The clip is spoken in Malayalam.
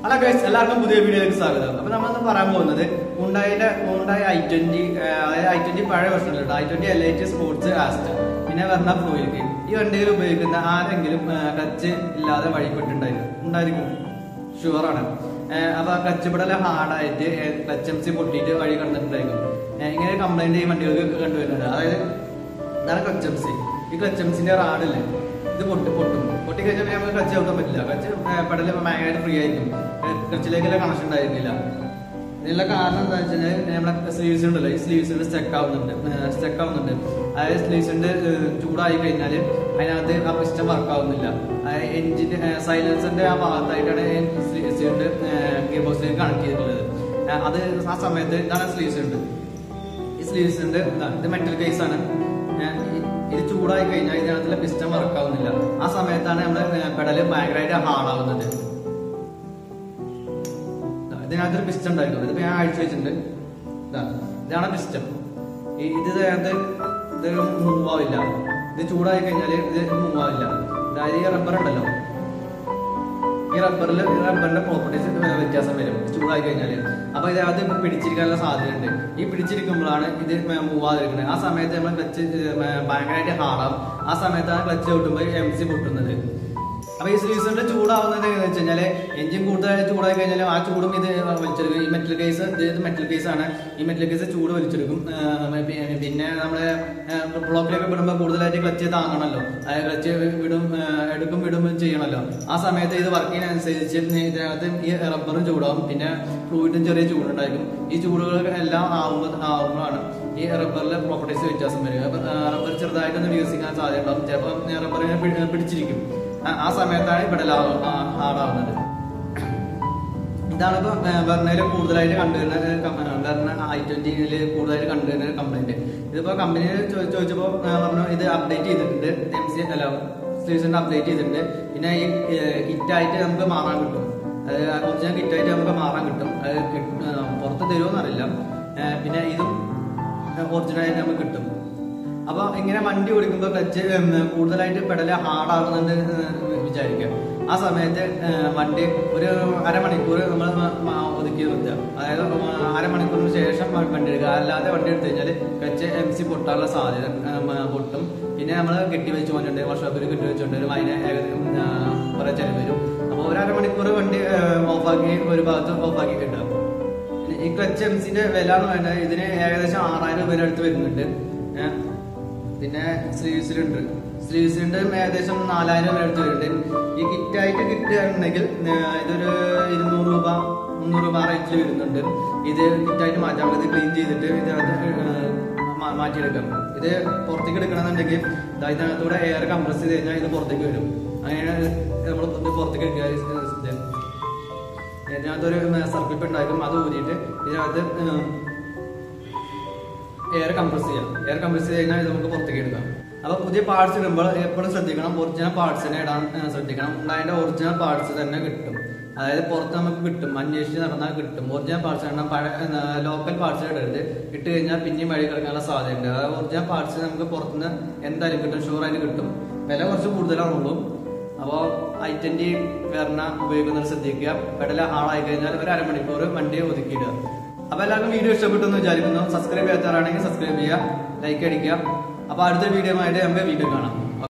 ഹലോ ഗൈസ് എല്ലാവർക്കും പുതിയ വീഡിയോയിലേക്ക് സ്വാഗതം അപ്പൊ നമ്മളിന്ന് പറയാൻ പോകുന്നത് ഉണ്ടായുടെ ഉണ്ടായ ഐ ട്വന്റി അതായത് ഐ ട്വന്റി പഴയ വർഷത്തിലുണ്ട് I twenty L I T sports Asta പിന്നെ വെർണ ഫ്ലൂയിലേക്ക് ഈ വണ്ടികൾ ഉപയോഗിക്കുന്ന ആരെങ്കിലും ടച്ച് ഇല്ലാതെ വഴിപ്പെട്ടുണ്ടായിരുന്നു ഉണ്ടായിരിക്കും ഷുവറാണ് അപ്പൊ ക്ലച്ച് പെടല് ഹാർഡായിട്ട് ക്ലച്ച് എം സി പൊട്ടിയിട്ട് വഴി കടന്നിട്ടുണ്ടായിരിക്കും ഏഹ് ഇങ്ങനെ കംപ്ലൈന്റ് ഈ വണ്ടികൾക്ക് കണ്ടുവരുന്നത് അതായത് ഇതാണ് ക്ലച്ച് എം സി ഈ ക്ലച്ച് എം സിന്റെ റാഡില്ലേ ഇത് പൊട്ടി പൊട്ടും പൊട്ടി കഴിഞ്ഞാൽ നമുക്ക് ക്ലച്ച് ഔട്ടാൻ പറ്റില്ല ക്ലച്ച് പെടല് ഭയങ്കരമായിട്ട് ഫ്രീ ആയിരിക്കും ക്ലച്ചിലേക്കുള്ള കണക്ഷൻ ഉണ്ടായിരുന്നില്ല ഇതിനുള്ള കാരണം എന്താ വെച്ച് കഴിഞ്ഞാൽ നമ്മുടെ സ്ലീവ്സ് ഉണ്ടല്ലോ ഈ സ്ലീവ്സിന്റെ സ്റ്റക്ക് ആവുന്നുണ്ട് സ്റ്റക്ക് ആവുന്നുണ്ട് അതായത് സ്ലീവ്സിന്റെ ചൂടായി കഴിഞ്ഞാൽ അതിനകത്ത് ആ പിസ്റ്റം വർക്ക് ആവുന്നില്ല എഞ്ചിന്റെ സൈലൻസറിന്റെ ആ ഭാഗത്തായിട്ടാണ് സ്ലീവ്സിന്റെ ഗിയർ ബോക്സിലേക്ക് കണക്ട് ചെയ്തിട്ടുള്ളത് ആ, അത് ആ സമയത്ത് ഇതാണ് സ്ലീവ്സ് ഉണ്ട് ഈ സ്ലീവ്സ് ഉണ്ട് ഇതാണ് ഇത് മെറ്റൽ കേസ് ആണ് ഏഹ് ഈ- ഇത് ചൂടായി കഴിഞ്ഞാൽ ഇതിനകത്തുള്ള പിസ്റ്റം വർക്ക് ആവുന്നില്ല ആ സമയത്താണ് നമ്മുടെ പെടല് ഭയങ്കരമായിട്ട് ഹാർഡ് ആവുന്നത് ദാ ഇതിനകത്തൊരു പിസ്റ്റം ഉണ്ടായിരുന്നു ഇതിപ്പോ ഞാൻ അഴിച്ചു വെച്ചിട്ടുണ്ട് ദാ, ഇതാണ് പിസ്റ്റം ഈ ഇത് ഇതിനകത്ത് ഇത് മൂവ് ആവില്ല ഇത് ചൂടായി കഴിഞ്ഞാൽ ഇത് മൂവ് ആവില്ല അതായത് ഈ റബ്ബർ ഉണ്ടല്ലോ ഈ റബ്ബറിൽ റബ്ബറിന്റെ പ്രോപ്പർട്ടീസ് വ്യത്യാസം വരും ചൂടായി കഴിഞ്ഞാൽ അപ്പൊ ഇതിനകത്ത് ഇപ്പൊ പിടിച്ചിരിക്കാനുള്ള സാധ്യതയുണ്ട് ഈ പിടിച്ചിരിക്കുമ്പോഴാണ് ഇത് മൂവ് ആതിരിക്കുന്നത് ആ സമയത്ത് നമ്മൾ ക്ലച്ച് ഭയങ്കരമായിട്ട് ഹാർഡാവും ആ സമയത്താണ് ക്ലച്ച് ഔട്ടുമ്പോൾ എം സി പൊട്ടുന്നത് അപ്പൊ ഈ സിലിണ്ടറിന്റെ ചൂടാവുന്നത് എങ്ങനെയാണെന്ന് വെച്ച് കഴിഞ്ഞാല് എഞ്ചിൻ കൂടുതൽ ചൂടായി കഴിഞ്ഞാൽ ആ ചൂടും ഇത് വലിച്ചെടുക്കും ഈ മെറ്റൽ കേസ് ഇത് മെറ്റൽ കേസ് ആണ് ഈ മെറ്റൽ കേസ് ചൂട് വലിച്ചെടുക്കും ആ, പി- പിന്നെ നമ്മള് ബ്ലോക്കിലേക്ക് വിടുമ്പോൾ കൂടുതലായിട്ട് ക്ലച്ച് താങ്ങണമല്ലോ അതായത് ക്ലച്ച് വിടും ആ, എടുക്കും വിടും ചെയ്യണമല്ലോ ആ സമയത്ത് ഇത് വർക്ക് ചെയ്യുന്നതനുസരിച്ച് ഇതിനകത്ത് ഈ റബ്ബറും ചൂടാവും പിന്നെ ഫ്ലൂയിഡും ചെറിയ ചൂടുണ്ടായിരിക്കും ഈ ചൂടുകൾ എല്ലാം ആവുമ്പോൾ ആവുമ്പോഴാണ് ഈ റബ്ബറിലെ പ്രോപ്പർട്ടീസ് വ്യത്യാസം വരിക അപ്പൊ റബ്ബർ ചെറുതായിട്ടൊന്ന് വികസിക്കാൻ സാധ്യത ഉണ്ടാവും ചിലപ്പോൾ റബ്ബറിനെ പിടി- പിടിച്ചിരിക്കും ആ- ആ സമയത്താണ് ഇവിടെ ഹാർഡാവുന്നത് ഇതാണ് ഇപ്പൊ വെർണയിൽ കൂടുതലായിട്ട് കണ്ടുവരുന്ന കം- വെർണ ഐ ട്വന്റിയിൽ കൂടുതലായിട്ട് കണ്ടുവരുന്ന കംപ്ലൈന്റ് ഇതിപ്പോ കമ്പനിയിൽ ചോദിച്ചപ്പോൾ പറഞ്ഞു ഇത് അപ്ഡേറ്റ് ചെയ്തിട്ടുണ്ട് എം സി അല്ല സ്ലീവ്സിന്റെ അപ്ഡേറ്റ് ചെയ്തിട്ടുണ്ട് പിന്നെ ഈ കിറ്റായിട്ട് നമുക്ക് മാറാൻ കിട്ടും ഒറിജിനൽ കിറ്റായിട്ട് നമുക്ക് മാറാൻ കിട്ടും അത് കിട്ട- ആ, പുറത്ത് തരുമോന്ന് അറിയില്ല ഏ, പിന്നെ ഇതും ഒറിജിനലായിട്ട് നമുക്ക് കിട്ടും അപ്പൊ ഇങ്ങനെ വണ്ടി ഓടിക്കുമ്പോൾ ക്ലച്ച് കൂടുതലായിട്ട് പെടല് ഹാർഡാകുന്നുണ്ട് വിചാരിക്കുക ആ സമയത്ത് ഏഹ്, വണ്ടി ഒരു അരമണിക്കൂർ നമ്മൾ ഒതുക്കി നിർത്തുക അതായത് അരമണിക്കൂറിന് ശേഷം വണ്ടി എടുക്കുക അല്ലാതെ വണ്ടി എടുത്തു കഴിഞ്ഞാൽ ക്ലച്ച് എം സി പൊട്ടാനുള്ള സാധ്യത ഏഹ്, പൊട്ടും പിന്നെ നമ്മൾ കെട്ടി വെച്ച് കൊണ്ടുണ്ട് വർഷോപ്പിൽ കെട്ടി വെച്ചുകൊണ്ട് വരും അതിന് ഏകദേശം കുറെ ചെലവ് വരും അപ്പോൾ ഒരു അരമണിക്കൂർ വണ്ടി ഓഫാക്കി ഒരു ഭാഗത്ത് ഓഫാക്കി കിട്ടുക പിന്നെ ഈ ക്ലച്ച് എം സിന്റെ വില എന്ന് പറയുന്നത് ഇതിന് ഏകദേശം ആറായിരം രൂപ അടുത്ത് വരുന്നുണ്ട് ഏ, പിന്നെ സ്ലീവ്സിലുണ്ട് സ്ലീവ്സിലുണ്ട് ഏകദേശം നാലായിരം രൂപ അടുത്ത് വരുന്നുണ്ട് ഈ കിറ്റായിട്ട് കിട്ടുകയാണെങ്കിൽ ഏ, ഇതൊരു ഇരുന്നൂറ് രൂപ മുന്നൂറ് രൂപ റേറ്റിൽ വരുന്നുണ്ട് ഇത് കിറ്റായിട്ട് മാറ്റാം ഇത് ക്ലീൻ ചെയ്തിട്ട് ഇതിനകത്ത് ഏ, മാ- മാറ്റിയെടുക്കാം ഇത് പുറത്തേക്ക് എടുക്കണമെന്നുണ്ടെങ്കിൽ ദാ ഇതിനകത്തൂടെ എയർ കംപ്രസ് ചെയ്ത് കഴിഞ്ഞാൽ ഇത് പുറത്തേക്ക് വരും അങ്ങനെയാണ് നമ്മൾ പുറത്തേക്ക് എടുക്കുക ഇത് ഇതിനകത്തൊരു സർക്കിൾ ഉണ്ടായിരിക്കും അത് ഊരിയിട്ട് ഇതിനകത്ത് എയർ കംപ്രസ് ചെയ്യാം എയർ കംപ്രസ് ചെയ്ത് കഴിഞ്ഞാൽ ഇത് നമുക്ക് പുറത്തേക്ക് എടുക്കാം അപ്പൊ പുതിയ പാർട്സ് ഇടുമ്പോൾ എപ്പോഴും ശ്രദ്ധിക്കണം ഒറിജിനൽ പാർട്സ് തന്നെ ഇടാൻ ഏഹ്, ശ്രദ്ധിക്കണം അതിന്റെ ഒറിജിനൽ പാർട്സ് തന്നെ കിട്ടും അതായത് പുറത്ത് നമുക്ക് കിട്ടും അന്വേഷിച്ച് നടന്നാൽ കിട്ടും ഒറിജിനൽ പാർട്സ് ഇടണം പഴയ ലോക്കൽ പാർട്സ് ഇടരുത് ഇട്ട് കഴിഞ്ഞാൽ പിന്നെയും വഴി കിടക്കാനുള്ള സാധ്യതയുണ്ട് അതായത് ഒറിജിനൽ പാർട്സ് നമുക്ക് പുറത്തുനിന്ന് എന്തായാലും കിട്ടും ഷുവറായിട്ട് കിട്ടും വില കുറച്ച് കൂടുതലാണുള്ളൂ അപ്പോൾ ഐ ട്വന്റി വരണ ഉപയോഗിക്കുന്നത് ശ്രദ്ധിക്കുക പെടല ഹാളായി കഴിഞ്ഞാൽ ഒരു അരമണിക്കൂർ വണ്ടി ഒതുക്കിയിടുക അപ്പൊ എല്ലാവർക്കും വീഡിയോ ഇഷ്ടപ്പെട്ടു എന്ന് വിചാരിക്കുന്നു സബ്സ്ക്രൈബ് ചെയ്യാത്തവരാണെങ്കിൽ സബ്സ്ക്രൈബ് ചെയ്യുക ലൈക്ക് അടിക്കുക അപ്പൊ അടുത്ത വീഡിയോ ആയിട്ട് നമുക്ക് വീഡിയോ കാണാം